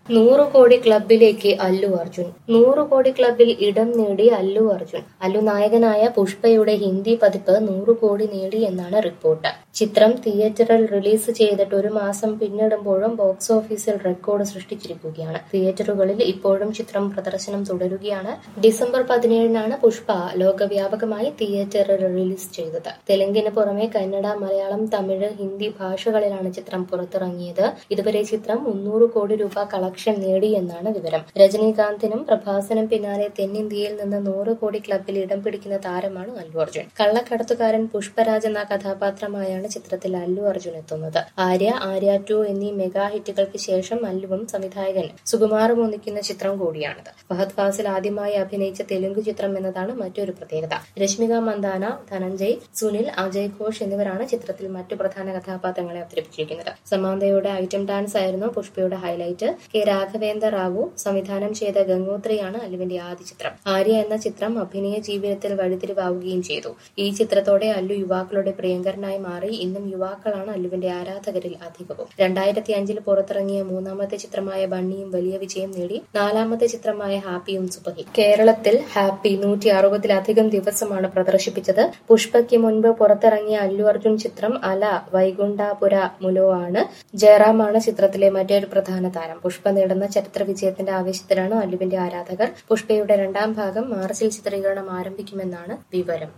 നൂറ് കോടി ക്ലബിലേക്ക് അല്ലു അർജുൻ നൂറ് കോടി ക്ലബിൽ ഇടം നേടി അല്ലു അർജുൻ അല്ലു നായകനായ പുഷ്പയുടെ ഹിന്ദി പതിപ്പ് നൂറ് കോടി നേടി എന്നാണ് റിപ്പോർട്ട് ചിത്രം തിയേറ്ററിൽ റിലീസ് ചെയ്തിട്ട് ഒരു മാസം പിന്നിടുമ്പോഴും ബോക്സ് ഓഫീസിൽ റെക്കോർഡ് സൃഷ്ടിച്ചിരിക്കുകയാണ് തിയേറ്ററുകളിൽ ഇപ്പോഴും ചിത്രം പ്രദർശനം തുടരുകയാണ് ഡിസംബർ പതിനേഴിനാണ് പുഷ്പ ലോകവ്യാപകമായി തിയേറ്ററിൽ റിലീസ് ചെയ്തത് തെലുങ്കിന് പുറമെ കന്നഡ മലയാളം തമിഴ് ഹിന്ദി ഭാഷകളിലാണ് ചിത്രം പുറത്തിറങ്ങിയത് ഇതുവരെ ചിത്രം മുന്നൂറ് കോടി രൂപ കളക്ഷൻ നേടി എന്നാണ് വിവരം രജനീകാന്തിനും പ്രഭാസിനും പിന്നാലെ തെന്നിന്ത്യയിൽ നിന്ന് നൂറ് കോടി ക്ലബിൽ ഇടം പിടിക്കുന്ന താരമാണ് അല്ലു അർജുൻ കള്ളക്കടത്തുകാരൻ പുഷ്പരാജ് എന്ന കഥാപാത്രമായാണ് ചിത്രത്തിൽ അല്ലു അർജുൻ എത്തുന്നത് ആര്യ ആര്യ ടു എന്നീ മെഗാ ഹിറ്റുകൾക്ക് ശേഷം അല്ലുവും സംവിധായകൻ സുകുമാറും ഒന്നിക്കുന്ന ചിത്രം കൂടിയാണിത് ഫഹദ് ഫാസിൽ ആദ്യമായി അഭിനയിച്ച തെലുങ്ക് ചിത്രം എന്നതാണ് മറ്റൊരു പ്രത്യേകത രശ്മിക മന്ദാന ധനഞ്ജയ് സുനിൽ അജയ് ഘോഷ് എന്നിവരാണ് ചിത്രത്തിൽ മറ്റു പ്രധാന കഥാപാത്രങ്ങളെ അവതരിപ്പിച്ചിരിക്കുന്നത് സമാന്തയുടെ ഐറ്റം ഡാൻസ് ആയിരുന്നു പുഷ്പയുടെ ഹൈലൈറ്റ് കെ രാഘവേന്ദ്ര റാവു സംവിധാനം ചെയ്ത ഗംഗോത്രിയാണ് അല്ലുവിന്റെ ആദ്യ ചിത്രം ആര്യ എന്ന ചിത്രം അഭിനയ ജീവിതത്തിൽ വഴിത്തിരിവാവുകയും ചെയ്തു ഈ ചിത്രത്തോടെ അല്ലു യുവാക്കളുടെ പ്രിയങ്കരനായി മാറി ഇന്നും യുവാക്കളാണ് അല്ലുവിന്റെ ആരാധകരിൽ അധികവും രണ്ടായിരത്തി അഞ്ചിൽ പുറത്തിറങ്ങിയ മൂന്നാമത്തെ ചിത്രമായ ബണ്ണിയും വലിയ വിജയം നേടി നാലാമത്തെ ചിത്രമായ ഹാപ്പിയും സൂപ്പർഹിറ്റ് കേരളത്തിൽ ഹാപ്പി നൂറ്റി അറുപതിലധികം ദിവസമാണ് പ്രദർശിപ്പിച്ചത് പുഷ്പയ്ക്ക് മുൻപ് പുറത്തിറങ്ങിയ അല്ലു അർജുൻ ചിത്രം അല വൈകുണ്ഠാപുര മുലോ ആണ് ജയറാമാണ് ചിത്രത്തിലെ മറ്റൊരു പ്രധാന താരം പുഷ്പ നേടുന്ന ചരിത്ര വിജയത്തിന്റെ ആവേശത്തിലാണ് അല്ലുവിന്റെ ആരാധകർ പുഷ്പയുടെ രണ്ടാം ഭാഗം മാർച്ചിൽ ചിത്രീകരണം ആരംഭിക്കുമെന്നാണ് വിവരം